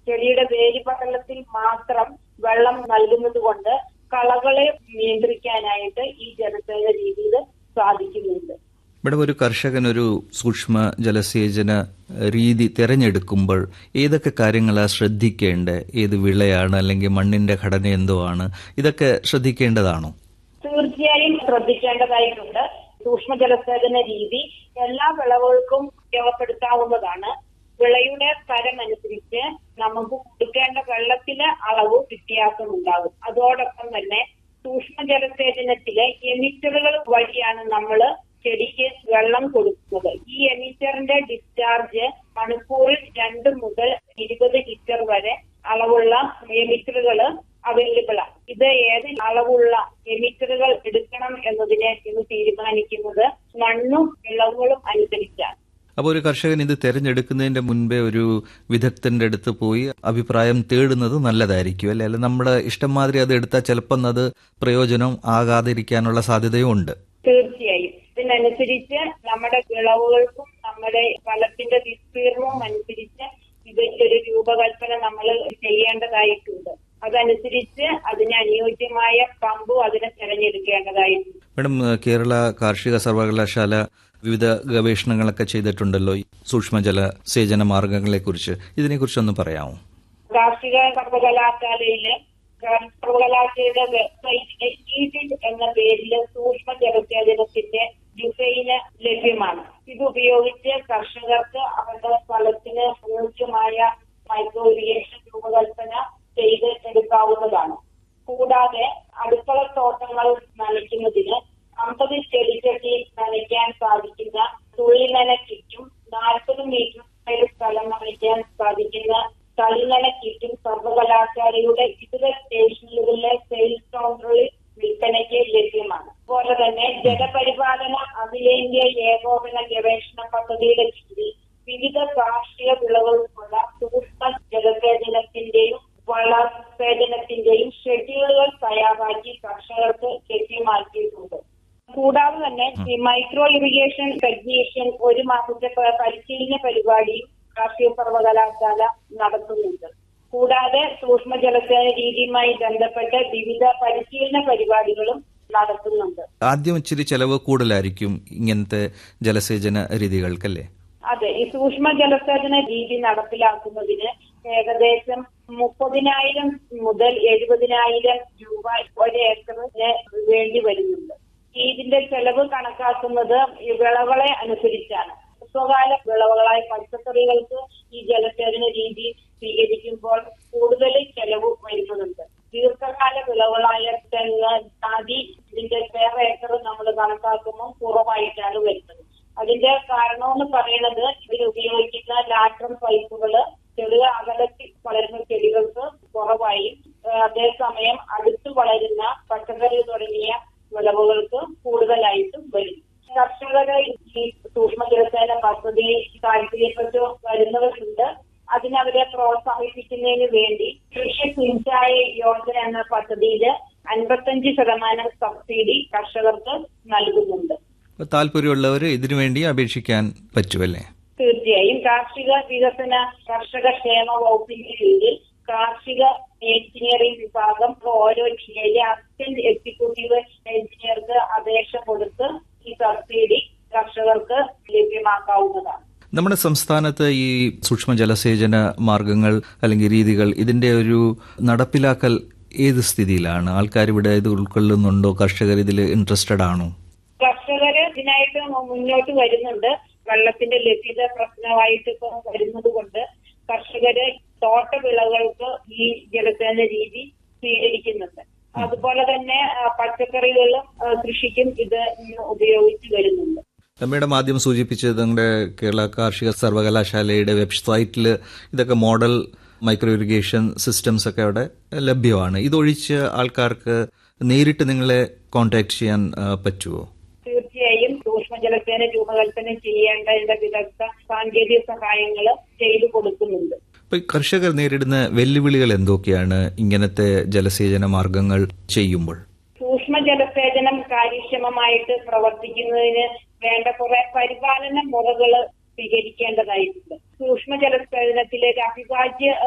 ചെടിയുടെ വേരുപടലത്തിൽ മാത്രം വെള്ളം നൽകുന്നത് കൊണ്ട് കളകളെ നിയന്ത്രിക്കാനായിട്ട് ഈ ജലസേചന രീതിയിൽ സാധിക്കുന്നുണ്ട് ഇവിടെ ഒരു കർഷകൻ ഒരു സൂക്ഷ്മ ജലസേചന രീതി തിരഞ്ഞെടുക്കുമ്പോൾ ഏതൊക്കെ കാര്യങ്ങളാ ശ്രദ്ധിക്കേണ്ടത് ഏത് വിളയാണ് അല്ലെങ്കിൽ മണ്ണിന്റെ ഘടന എന്തോ ആണ് ഇതൊക്കെ ശ്രദ്ധിക്കേണ്ടതാണോ തീർച്ചയായും ശ്രദ്ധിക്കേണ്ടതായിട്ടുണ്ട് സൂക്ഷ്മ ജലസേചന രീതി എല്ലാ വിളവുകൾക്കും ഉപയോഗപ്പെടുത്താവുന്നതാണ് വിളയുടെ തരം അനുസരിച്ച് നമുക്ക് കൊടുക്കേണ്ട വെള്ളത്തിലെ അളവ് വ്യത്യാസമുണ്ടാകും അതോടൊപ്പം തന്നെ സൂക്ഷ്മ ജലസേചനത്തിലെ എമിറ്ററുകൾ വഴിയാണ് നമ്മൾ ചെടിക്ക് വെള്ളം കൊടുക്കുന്നത് ഈ എമിറ്ററിന്റെ ഡിസ്ചാർജ് മണിക്കൂറിൽ രണ്ട് മുതൽ ഇരുപത് ലിറ്റർ വരെ അളവുള്ള എമിറ്ററുകൾ അവൈലബിൾ ആണ് ഇത് ഏത് അളവുള്ള എമിറ്ററുകൾ എടുക്കണം എന്നതിനെ ഇന്ന് തീരുമാനിക്കുന്നത് മണ്ണും വിളവുകളും അനുസരിച്ചാണ് അപ്പോൾ ഒരു കർഷകൻ ഇത് തിരഞ്ഞെടുക്കുന്നതിന്റെ മുൻപേ ഒരു വിദഗ്ധന്റെ അടുത്ത് പോയി അഭിപ്രായം തേടുന്നത് നല്ലതായിരിക്കും അല്ലെ അല്ലെ നമ്മുടെ ഇഷ്ടം മാതിരി അത് എടുത്താൽ ചിലപ്പം അത് പ്രയോജനം ആകാതിരിക്കാനുള്ള സാധ്യതയും ഉണ്ട് തീർച്ചയായും ഇതിനനുസരിച്ച് നമ്മുടെ വിളവുകൾക്കും നമ്മുടെ ഫലത്തിന്റെ വിസ്തീർണവും അനുസരിച്ച് ഇതിന്റെ ഒരു രൂപകൽപ്പന നമ്മൾ ചെയ്യേണ്ടതായിട്ടുണ്ട് അതനുസരിച്ച് അതിന് അനുയോജ്യമായ പമ്പും അതിനെ തിരഞ്ഞെടുക്കേണ്ടതായിട്ടുണ്ട് മാഡം കേരള കാർഷിക സർവകലാശാല വിവിധ ഗവേഷണങ്ങളൊക്കെ ചെയ്തിട്ടുണ്ടല്ലോ ഈ സൂക്ഷ്മജല സേചന മാർഗങ്ങളെ കുറിച്ച് ഇതിനെക്കുറിച്ചൊന്ന് പറയാമോ കാർഷിക സർവകലാശാലയിലെ കാർഷിക സർവകലാശാലയുടെ വെബ്സൈറ്റിലെ ഈഡിഡ് എന്ന പേരിൽ സൂക്ഷ്മ ജലസേചനത്തിന്റെ ഡിസൈന് ലഭ്യമാണ് ഇത് ഉപയോഗിച്ച് കർഷകർക്ക് അവരുടെ സ്ഥലത്തിന് അനുയോജ്യമായ മൈക്രോ ഇറിഗേഷൻ രൂപകൽപ്പന ചെയ്ത് എടുക്കാവുന്നതാണ് കൂടാതെ അടുക്കള തോട്ടങ്ങൾ നനയ്ക്കുന്നതിന് അമ്പത് ചെടിച്ചട്ടി നനയ്ക്കാൻ സാധിക്കുന്ന തുള്ളിനന കിറ്റും നാൽപ്പത് മീറ്റർ സ്ക്വയർ സ്ഥലം നനയ്ക്കാൻ സാധിക്കുന്ന കളിനന കിറ്റും സർവകലാശാലയുടെ വിവിധ സ്റ്റേഷനുകളിലെ സെയിൽസ് കൗണ്ടറിൽ വിൽപ്പനയ്ക്ക് ലഭ്യമാണ് അതുപോലെ തന്നെ ജലപരിപാലന അഖിലേന്ത്യാ ഏകോപന ഗവേഷണ പദ്ധതിയുടെ കീഴിൽ വിവിധ കാർഷിക വിളകൾക്കുള്ള സൂക്ഷ്മ ജലസേചനത്തിന്റെയും വളസേചനത്തിന്റെയും ഷെഡ്യൂളുകൾ തയ്യാറാക്കി കർഷകർക്ക് ലഭ്യമാക്കിയിട്ടുണ്ട് കൂടാതെ തന്നെ ഈ മൈക്രോ ഇറിഗേഷൻ ടെക്നീഷ്യൻ ഒരു മാസത്തെ പ- പരിശീലന പരിപാടിയും കാർഷിക സർവകലാശാല നടത്തുന്നുണ്ട് കൂടാതെ സൂക്ഷ്മ ജലസേന രീതിയുമായി ബന്ധപ്പെട്ട് വിവിധ പരിശീലന പരിപാടികളും നടത്തുന്നുണ്ട് ആദ്യം ഇച്ചിരി ചെലവ് കൂടുതലായിരിക്കും ഇങ്ങനത്തെ ജലസേചന രീതികൾക്കല്ലേ അതെ ഈ സൂക്ഷ്മ ജലസേചന രീതി നടപ്പിലാക്കുന്നതിന് ഏകദേശം മുപ്പതിനായിരം മുതൽ എഴുപതിനായിരം രൂപ ഒരു ഏക്കറിന് വേണ്ടി വരുന്നുണ്ട് ഇതിന്റെ ചെലവ് കണക്കാക്കുന്നത് ഈ വിളകളെ അനുസരിച്ചാണ് ഹ്രസ്വകാല വിളവുകളായ പച്ചക്കറികൾക്ക് ഈ ജലസേചന രീതി സ്വീകരിക്കുമ്പോൾ കൂടുതൽ ചെലവ് വരുന്നുണ്ട് ദീർഘകാല വിളവുകളായ തെങ്ങ് ജാതി ഇതിന്റെ പേർ ഏക്കർ നമ്മൾ കണക്കാക്കുമ്പോൾ കുറവായിട്ടാണ് വരുന്നത് അതിന്റെ കാരണമെന്ന് പറയുന്നത് ഇതിൽ ഉപയോഗിക്കുന്ന ലാറ്ററൽ പൈപ്പുകള് ചെറിയ അകലത്തിൽ വളരുന്ന ചെടികൾക്ക് കുറവായും ഏഹ് അതേസമയം അടുത്ത് വളരുന്ന പച്ചക്കറി തുടങ്ങിയ വിളവുകൾക്ക് കൂടുതലായിട്ടും വരും കർഷകരെ ഈ സൂക്ഷ്മ ജലസേന പദ്ധതി താല്പര്യപ്പെട്ട് വരുന്നവരുണ്ട് അതിനവരെ പ്രോത്സാഹിപ്പിക്കുന്നതിന് വേണ്ടി കൃഷി സിഞ്ചായ യോജന എന്ന പദ്ധതിയിൽ അൻപത്തഞ്ച് ശതമാനം സബ്സിഡി കർഷകർക്ക് നൽകുന്നുണ്ട് അപ്പോൾ താല്പര്യമുള്ളവർ ഇതിനു വേണ്ടി അപേക്ഷിക്കാൻ പറ്റുമല്ലേ തീർച്ചയായും കാർഷിക വികസന കർഷക ക്ഷേമ വകുപ്പിന്റെ കീഴിൽ കാർഷിക എഞ്ചിനീയറിംഗ് വിഭാഗം ഓരോ ജില്ലയിലെ അസിസ്റ്റന്റ് എക്സിക്യൂട്ടീവ് എഞ്ചിനീയർക്ക് അപേക്ഷ കൊടുത്ത് ഈ സബ്സിഡി കർഷകർക്ക് ലഭ്യമാക്കാവുന്നതാണ് നമ്മുടെ സംസ്ഥാനത്ത് ഈ സൂക്ഷ്മ ജലസേചന മാർഗങ്ങൾ അല്ലെങ്കിൽ രീതികൾ ഇതിന്റെ ഒരു നടപ്പിലാക്കൽ ഏത് സ്ഥിതിയിലാണ് ആൾക്കാർ ഇവിടെ ഇത് ഉൾക്കൊള്ളുന്നുണ്ടോ കർഷകർ ഇതിൽ ഇൻട്രസ്റ്റഡ് ആണോ കർഷകര് ഇതിനായിട്ട് മുന്നോട്ട് വരുന്നുണ്ട് വെള്ളത്തിന്റെ ലഭ്യത പ്രശ്നമായിട്ട് ഇപ്പൊ വരുന്നത് കൊണ്ട് കർഷകര് തോട്ടവിളകൾക്ക് ഈ ജലസേന രീതി സ്വീകരിക്കുന്നുണ്ട് അതുപോലെ തന്നെ ആ, പച്ചക്കറികളും ആ, കൃഷിക്കും ഇത് ഇന്ന് ഉപയോഗിച്ച് വരുന്നുണ്ട് മേഡം ആദ്യം സൂചിപ്പിച്ചത് നിങ്ങളുടെ കേരള കാർഷിക സർവകലാശാലയുടെ വെബ്സൈറ്റിൽ ഇതൊക്കെ മോഡൽ മൈക്രോ ഇറിഗേഷൻ സിസ്റ്റംസ് ഒക്കെ അവിടെ ലഭ്യമാണ് ഇതൊഴിച്ച് ആൾക്കാർക്ക് നേരിട്ട് നിങ്ങളെ കോൺടാക്ട് ചെയ്യാൻ ആ, പറ്റുമോ തീർച്ചയായും സൂക്ഷ്മ ജലസേന രൂപകൽപ്പന ചെയ്യേണ്ടതിന്റെ വിദഗ്ധ സാങ്കേതിക സഹായങ്ങൾ ചെയ്തു കൊടുക്കുന്നുണ്ട് ഇപ്പൊ ഈ കർഷകർ നേരിടുന്ന വെല്ലുവിളികൾ എന്തൊക്കെയാണ് ഇങ്ങനത്തെ ജലസേചന മാർഗങ്ങൾ ചെയ്യുമ്പോൾ സൂക്ഷ്മ ജലസേചനം കാര്യക്ഷമമായിട്ട് പ്രവർത്തിക്കുന്നതിന് വേണ്ട കുറെ പരിപാലന മുറകൾ സ്വീകരിക്കേണ്ടതായിട്ടുണ്ട് സൂക്ഷ്മ ജലസേചനത്തിലെ ഒരു അവിഭാജ്യ